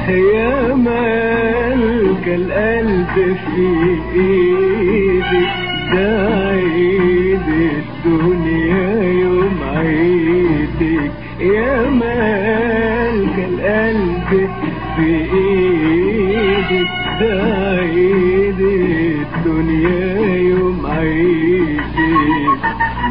يا مالك القلب في ايدك ده عيد الدنيا يوم عيدك يا مالك القلب في ايدك ده عيد الدنيا يوم عيدك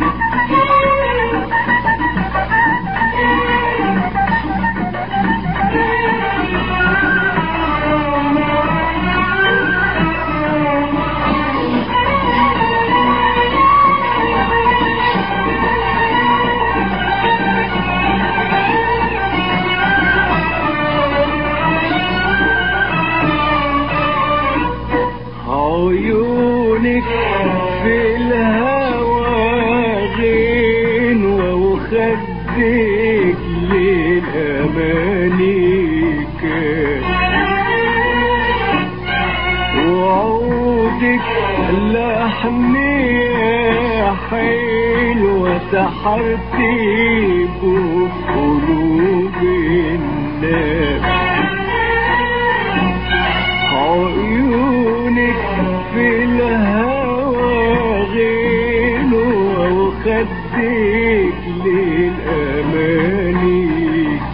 عيونك في الهوى غنوة وخدك للأمانيك وعودك لحنية حلوة سحرتي بقلوب الناس عيونك في الهوى غنوة وخدك للأمانيك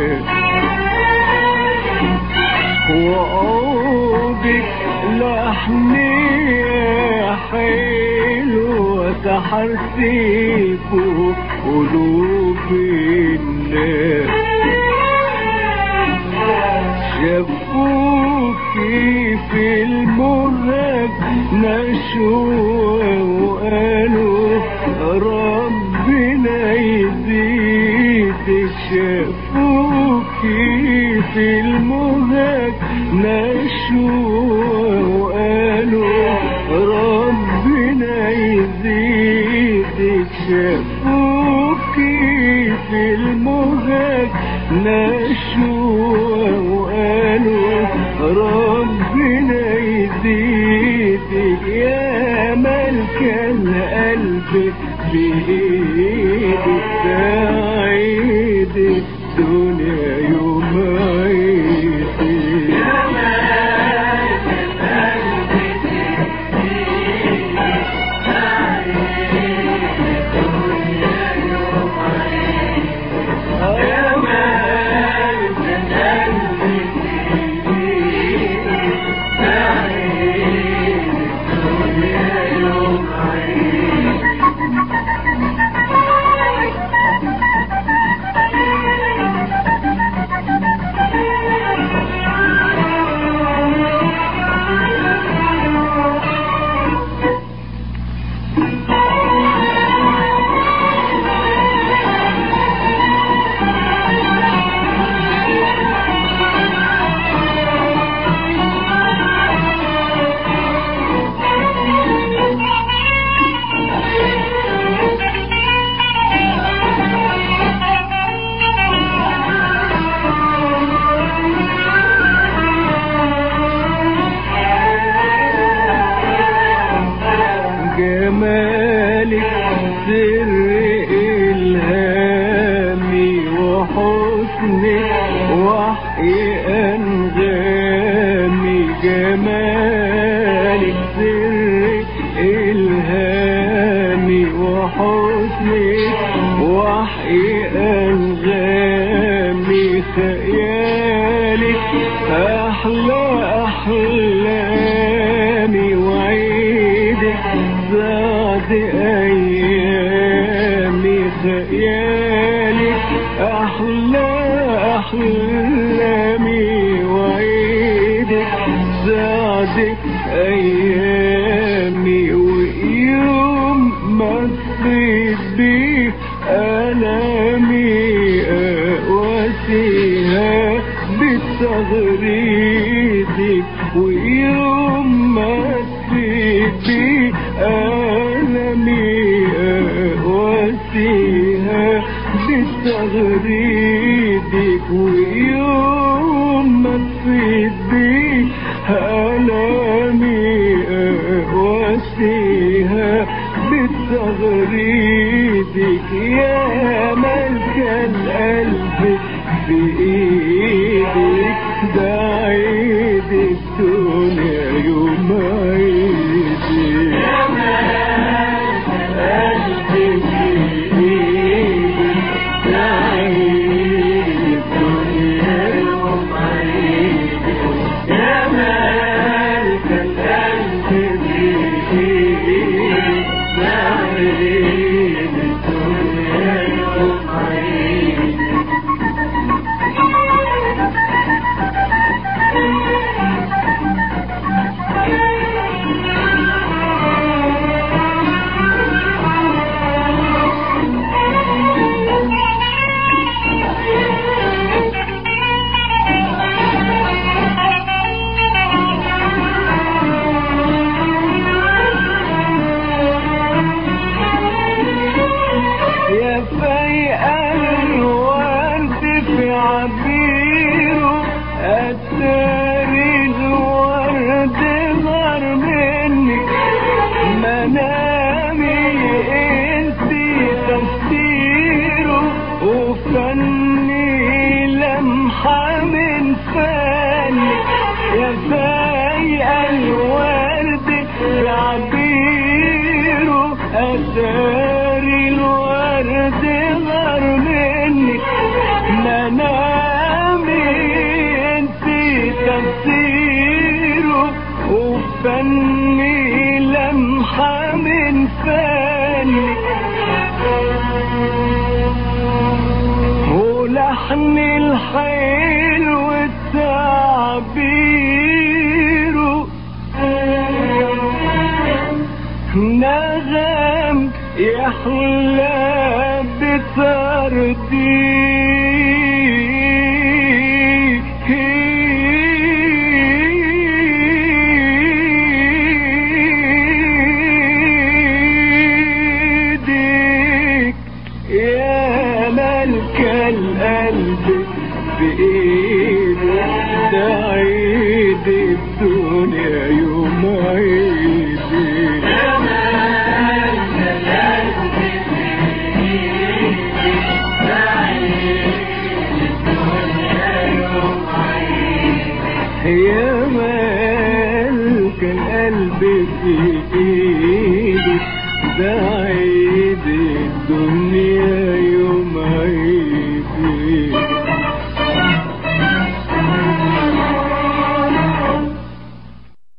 وعودك لحنية حلوة سحرتي قلوب الناس شافوكي في المرهج نشوة وقالوا ربنا يزيدك شافوكي في المرهج نشوة وقالوا ربنا يزيدك شافوكي في المرهج نشوة وقالوا ربنا يزيدك يا ملك القلب بإيدك سعيد الدنيا يوم عيدك يا مالك القلب بإيدك سعيد الدنيا يوم عيدك جمالك سر إلهامي وحسنك وحي أنغامي جمالك سر إلهامي وحسنك وحي أنغامي خيالك أحلى أحلامي وعيدك زاد أيامي خيالك أحلى أحلامي وعيدك زاد أيامي ويوم ما تصيب بي ألامي أواسيها بتغريدك ويوم ما تصيب بي ألمي أواسيها بتغريدك ويوم ما تصيب بي ألمي أواسيها بتغريدك يا ملك القلب في ايدك ده تعبيره أتاري الورد غار مني منامي انتي تفسيره وفني لمحة من فني يا فايقة الورد تعبيره أتاري الورد غار مني منامي انتي تفسيره وفني لمحة من فني ولحن الحلو تعبيره نغم يحلى بترديدك يا ملك القلب بإيدك ده عيد الدنيا يوم عيدك يا مالك القلب في ايدك ده عيد الدنيا